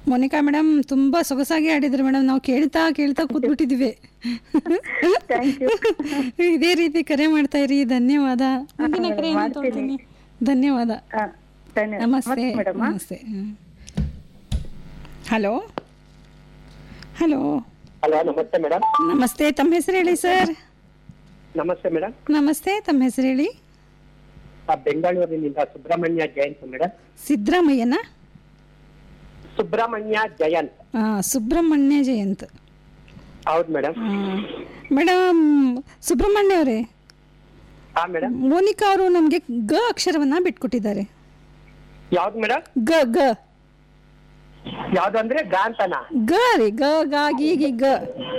Monika madam ತುಂಬಾ ಸೊಗಸಾಗಿ ಆಡಿದ್ರಿ madam ನಾವು ಕೇಳ್ತಾ ಕೇಳ್ತಾ ಕೂತ್ಬಿಟ್ಟಿದ್ದೀವಿ ಥ್ಯಾಂಕ್ ಯು ಇದೇ ರೀತಿ ಕರೆ ಮಾಡ್ತಾ ಇರಿ ಧನ್ಯವಾದ ಮುಂದಿನ ಕರೆ ಏನು ತಗೊಳ್ತೀನಿ ಧನ್ಯವಾದ ಧನ್ಯವಾದ ನಮಸ್ತೆ ಮೇಡಮ್ ನಮಸ್ತೆ ಹಲೋ ಹಲೋ ಹಲೋ ನಮಸ್ತೆ ಮೇಡಮ್ ನಮಸ್ತೆ ತಮ್ಮ ಹೆಸರು ಹೇಳಿ ಸರ್ ನಮಸ್ತೆ ಮೇಡಮ್ ನಮಸ್ತೆ ತಮ್ಮ ಹೆಸರು ಹೇಳಿ ಬೆಂಗಳೂರಿನಿಂದ ಸುಬ್ರಹ್ಮಣ್ಯ ಜಯಂತ್ ಮೇಡಮ್ ಸಿದ್ದರಾಮಯ್ಯನ ಸುಬ್ರಹ್ಮಣ್ಯ ಜಯಂತ್ ಆ, ಸುಬ್ರಹ್ಮಣ್ಯ ಜಯಂತ್ ಹೌದು ಮೇಡಮ್ ಮೇಡಮ್ ಸುಬ್ರಹ್ಮಣ್ಯ ಅವರೇ ಹಾ ಮೇಡಮ್ ಮೋನಿಕಾ ಅವರು ನಮಗೆ ಗ ಅಕ್ಷರವನ್ನ ಬಿಟ್ಕೊಟ್ಟಿದ್ದಾರೆ ಯಾವ್ದು ಮೇಡಮ್ ಗ ಗ ಯಾವ್ದು ಅಂದ್ರೆ ಗಾಂತನ ಗ ರೀ ಗ ಗ ಗಿ ಗಿ ಗ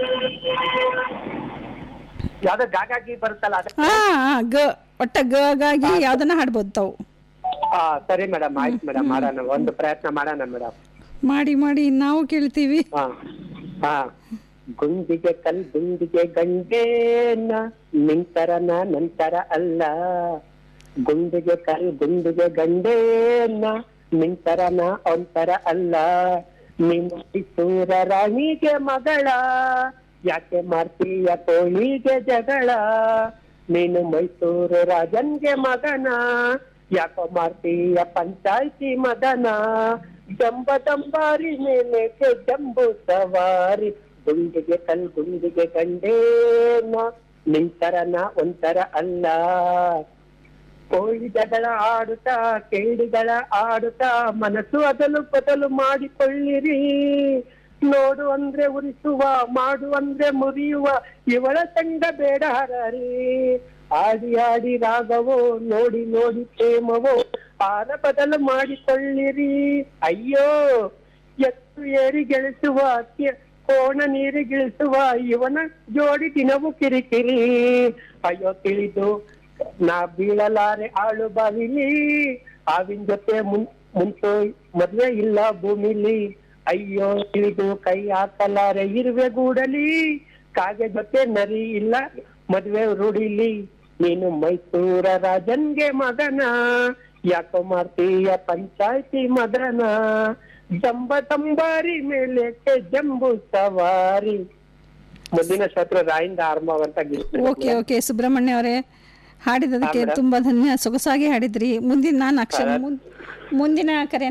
ಯಾವ್ದೋ ಗಾಗಾಗಿ ಬರುತ್ತಲ್ಲ ಅದ ಹಾ ಹಾ, ಗ ಒಟ್ಟ ಗ ಗಾಗಿ ಯಾವ್ದನ್ನ ಹಾಡ್ಬೋದು ತಾವು ಹಾ ಸರಿ ಮೇಡಮ್ ಆಯ್ತು ಮೇಡಮ್ ಮಾಡೋಣ ಒಂದು ಪ್ರಯತ್ನ ಮಾಡೋಣ ಮೇಡಮ್ ಮಾಡಿ ಮಾಡಿ ನಾವು ಕೇಳ್ತೀವಿ ಹಾ ಹಾ ಗುಂಡಿಗೆ ಕಲ್ ಗುಂಡಿಗೆ ಗಂಡೇನ ನಿಂತರನ ನಂತರ ಅಲ್ಲ ಗುಂಡಿಗೆ ಕಲ್ ಗುಂಡಿಗೆ ಗಂಡೇನ ನಿಂತರನ ಒಂತರ ಅಲ್ಲ ನಿಮ್ಮೂರ ರಾಣಿಗೆ ಮಗಳ ಯಾಕೆ ಮಾಡ್ತೀಯ ಕೋಳಿಗೆ ಜಗಳ ನೀನು ಮೈಸೂರು ರಾಜನ್ಗೆ ಮಗನ ಯಾಕೋ ಮಾಡ್ತೀಯ ಪಂಚಾಯ್ತಿ ಮದನ ಜಂಬ ದಂಬಾರಿ ಮೇಲೆ ಜಂಬು ಸವಾರಿ ಗುಂಡಿಗೆ ಕಲ್ ಗುಂಡಿಗೆ ಗಂಡೇನ ನಿಂತರನ ಒಂಥರ ಅಲ್ಲ ಕೋಳಿ ಜಗಳ ಆಡುತ್ತಾ ಕೇಳಿಗಳ ಆಡುತ್ತಾ ಮನಸ್ಸು ಅದಲು ಬದಲು ಮಾಡಿಕೊಳ್ಳಿರಿ ನೋಡು ಅಂದ್ರೆ ಉರಿಸುವ ಮಾಡು ಅಂದ್ರೆ ಮುರಿಯುವ ಇವಳ ತಂಡ ಬೇಡ ಹರರಿ ಆಡಿ ಆಡಿ ರಾಗವೋ ನೋಡಿ ನೋಡಿ ಪ್ರೇಮವೋ ಆರ ಬದಲು ಮಾಡಿಕೊಳ್ಳಿರಿ ಅಯ್ಯೋ ಎತ್ತು ಏರಿ ಗೆಳಿಸುವ ಕೆ- ಕೋಣ ನೀರಿಗಿಳಿಸುವ ಇವನ ಜೋಡಿ ದಿನವೂ ಕಿರಿಕಿರಿ ಅಯ್ಯೋ ತಿಳಿದು ನಾ ಬೀಳಲಾರೆ ಆಳು ಬಾವಿಲಿ ಆವಿನ ಜೊತೆ ಮುನ್ ಮುಂಚೆ ಮದ್ವೆ ಇಲ್ಲ ಭೂಮಿಲಿ ಅಯ್ಯೋ ತಿಳಿದು ಕೈ ಹಾಕಲಾರೆ ಇರುವೆ ಗೂಡಲಿ ಕಾಗೆ ಜೊತೆ ನರಿ ಇಲ್ಲ ಮದ್ವೆ ರೂಢಿಲಿ ನೀನು ಮೈಸೂರ ರಾಜನ್ಗೆ ಮಗನ ಯಾಕೋ ಮಾಡ್ತೀಯ ಪಂಚಾಯ್ತಿ ಮದನ ಜಂಬ ತಂಬಾರಿ ಮೇಲೆ ಜಂಬು ಸವಾರಿ ಮುಂದಿನ ಶತ್ರು ರಾಯಿಂದ ಆರಂಭ ಅಂತ ಗೀತೆ. ಓಕೆ ಓಕೆ ಸುಬ್ರಹ್ಮಣ್ಯ ಅವರೇ ಹಾಡಿದದಕ್ಕೆ ತುಂಬಾ ಧನ್ಯ ಸೊಗಸಾಗಿ ಹಾಡಿದ್ರಿ ಮುಂದಿನ ನಾನು ಅಕ್ಷರ ಮುಂದಿನ ಕರೆ